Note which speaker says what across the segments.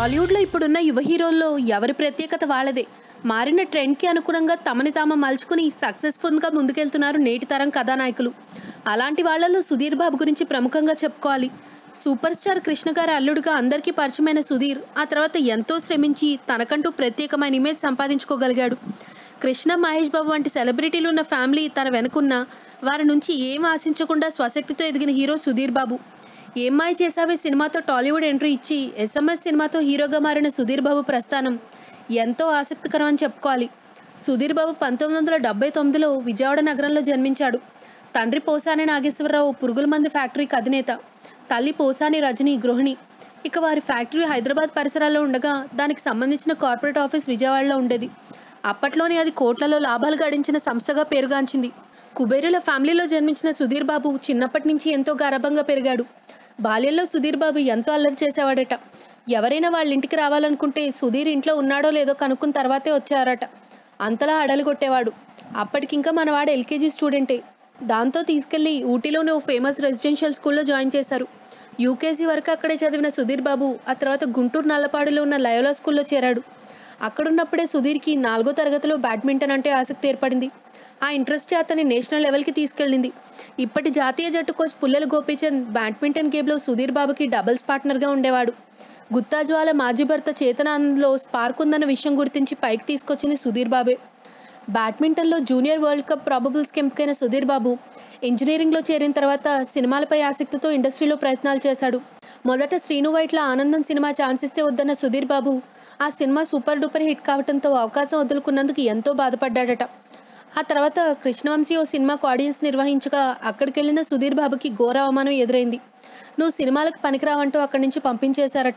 Speaker 1: టాలీవుడ్లో ఇప్పుడున్న యువ హీరోల్లో ఎవరి ప్రత్యేకత వాళ్ళదే మారిన ట్రెండ్కి అనుగుణంగా తమని తాము మలుచుకుని సక్సెస్ఫుల్గా ముందుకెళ్తున్నారు నేటి తరం కథానాయకులు అలాంటి వాళ్ళలో సుధీర్ బాబు గురించి ప్రముఖంగా చెప్పుకోవాలి సూపర్ స్టార్ కృష్ణ గారి అల్లుడుగా అందరికీ పరిచయమైన సుధీర్ ఆ తర్వాత ఎంతో శ్రమించి తనకంటూ ప్రత్యేకమైన ఇమేజ్ సంపాదించుకోగలిగాడు కృష్ణ మహేష్ బాబు వంటి సెలబ్రిటీలు ఉన్న ఫ్యామిలీ తన వెనుకున్న వారి నుంచి ఏం ఆశించకుండా స్వశక్తితో ఎదిగిన హీరో సుధీర్ బాబు ఏం మాయ చేసావే సినిమాతో టాలీవుడ్ ఎంట్రీ ఇచ్చి ఎస్ఎంఎస్ సినిమాతో హీరోగా మారిన సుధీర్ బాబు ప్రస్థానం ఎంతో ఆసక్తికరం అని చెప్పుకోవాలి సుధీర్ బాబు పంతొమ్మిది వందల డెబ్బై తొమ్మిదిలో విజయవాడ నగరంలో జన్మించాడు తండ్రి పోసాని నాగేశ్వరరావు పురుగుల మందు ఫ్యాక్టరీకి అధినేత తల్లి పోసాని రజని గృహిణి ఇక వారి ఫ్యాక్టరీ హైదరాబాద్ పరిసరాల్లో ఉండగా దానికి సంబంధించిన కార్పొరేట్ ఆఫీస్ విజయవాడలో ఉండేది అప్పట్లోనే అది కోట్లలో లాభాలు గడించిన సంస్థగా పేరుగాంచింది కుబేరుల ఫ్యామిలీలో జన్మించిన సుధీర్ బాబు చిన్నప్పటి నుంచి ఎంతో గర్భంగా పెరిగాడు బాల్యంలో సుధీర్ బాబు ఎంతో అల్లరి చేసేవాడట ఎవరైనా వాళ్ళ ఇంటికి రావాలనుకుంటే సుధీర్ ఇంట్లో ఉన్నాడో లేదో కనుక్కున్న తర్వాతే వచ్చారట అంతలా అడలు కొట్టేవాడు అప్పటికింకా మనవాడు ఎల్కేజీ స్టూడెంటే దాంతో తీసుకెళ్లి ఊటీలోని ఓ ఫేమస్ రెసిడెన్షియల్ స్కూల్లో జాయిన్ చేశారు యూకేజీ వరకు అక్కడే చదివిన సుధీర్ బాబు ఆ తర్వాత గుంటూరు నల్లపాడులో ఉన్న లయోలా స్కూల్లో చేరాడు అక్కడున్నప్పుడే సుధీర్కి నాలుగో తరగతిలో బ్యాడ్మింటన్ అంటే ఆసక్తి ఏర్పడింది ఆ ఇంట్రెస్ట్ అతని నేషనల్ లెవెల్కి తీసుకెళ్ళింది ఇప్పటి జాతీయ జట్టు కోచ్ పుల్లెల గోపీచంద్ బ్యాడ్మింటన్ గేమ్లో సుధీర్ బాబుకి డబుల్స్ పార్ట్నర్గా ఉండేవాడు గుత్తాజ్వాల మాజీ భర్త చేతనానంద్లో స్పార్క్ ఉందన్న విషయం గుర్తించి పైకి తీసుకొచ్చింది సుధీర్ బాబే బ్యాడ్మింటన్లో జూనియర్ వరల్డ్ కప్ ప్రాబబుల్స్కి ఎంపికైన సుధీర్ బాబు ఇంజనీరింగ్లో చేరిన తర్వాత సినిమాలపై ఆసక్తితో ఇండస్ట్రీలో ప్రయత్నాలు చేశాడు మొదట శ్రీను వైట్ల ఆనందం సినిమా ఛాన్స్ ఇస్తే వద్దన్న సుధీర్ బాబు ఆ సినిమా సూపర్ డూపర్ హిట్ కావడంతో అవకాశం వదులుకున్నందుకు ఎంతో బాధపడ్డాడట ఆ తర్వాత కృష్ణవంశీ ఓ సినిమాకు ఆడియన్స్ నిర్వహించగా అక్కడికి వెళ్ళిన సుధీర్ బాబుకి ఘోర అవమానం ఎదురైంది నువ్వు సినిమాలకు పనికిరావంటూ అక్కడి నుంచి పంపించేశారట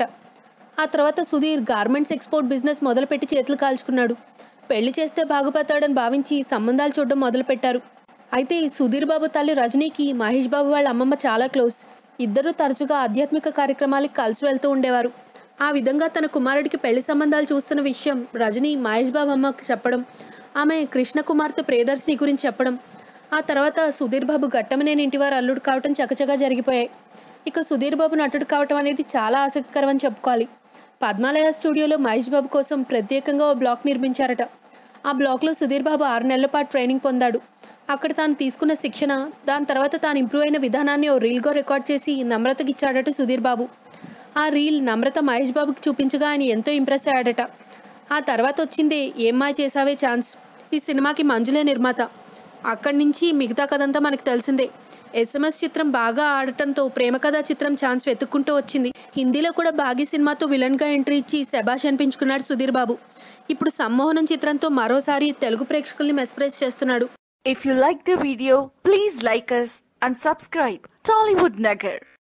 Speaker 1: ఆ తర్వాత సుధీర్ గార్మెంట్స్ ఎక్స్పోర్ట్ బిజినెస్ మొదలుపెట్టి చేతులు కాల్చుకున్నాడు పెళ్లి చేస్తే బాగుపడతాడని భావించి సంబంధాలు చూడడం మొదలుపెట్టారు అయితే సుధీర్ బాబు తల్లి రజనీకి మహేష్ బాబు వాళ్ళ అమ్మమ్మ చాలా క్లోజ్ ఇద్దరూ తరచుగా ఆధ్యాత్మిక కార్యక్రమాలకు కలిసి వెళ్తూ ఉండేవారు ఆ విధంగా తన కుమారుడికి పెళ్లి సంబంధాలు చూస్తున్న విషయం రజనీ మహేష్ బాబు అమ్మకు చెప్పడం ఆమె కృష్ణ కుమార్తె ప్రియదర్శిని గురించి చెప్పడం ఆ తర్వాత సుధీర్ బాబు ఘట్టమనేని ఇంటివారు అల్లుడు కావటం చకచగా జరిగిపోయాయి ఇక సుధీర్ బాబు నటుడు కావటం అనేది చాలా ఆసక్తికరం అని చెప్పుకోవాలి పద్మాలయ స్టూడియోలో మహేష్ బాబు కోసం ప్రత్యేకంగా ఓ బ్లాక్ నిర్మించారట ఆ బ్లాక్లో సుధీర్ బాబు ఆరు నెలల పాటు ట్రైనింగ్ పొందాడు అక్కడ తాను తీసుకున్న శిక్షణ దాని తర్వాత తాను ఇంప్రూవ్ అయిన విధానాన్ని ఓ రీల్గా రికార్డ్ చేసి నమ్రతకి ఇచ్చాడట సుధీర్ బాబు ఆ రీల్ నమ్రత మహేష్ బాబుకి చూపించగా ఆయన ఎంతో ఇంప్రెస్ అయ్యాడట ఆ తర్వాత వచ్చిందే ఏం మాయ చేసావే ఛాన్స్ ఈ సినిమాకి మంజులే నిర్మాత అక్కడి నుంచి మిగతా కథంతా మనకు తెలిసిందే ఎస్ఎంఎస్ చిత్రం బాగా ఆడటంతో ప్రేమ కథా చిత్రం ఛాన్స్ వెతుక్కుంటూ వచ్చింది హిందీలో కూడా బాగి సినిమాతో విలన్గా ఎంట్రీ ఇచ్చి శబాష్ అనిపించుకున్నాడు సుధీర్ బాబు ఇప్పుడు సమ్మోహనం చిత్రంతో మరోసారి తెలుగు ప్రేక్షకుల్ని మెస్ప్రైజ్ చేస్తున్నాడు
Speaker 2: If you like the video, please like us and subscribe. Tollywood Nagar.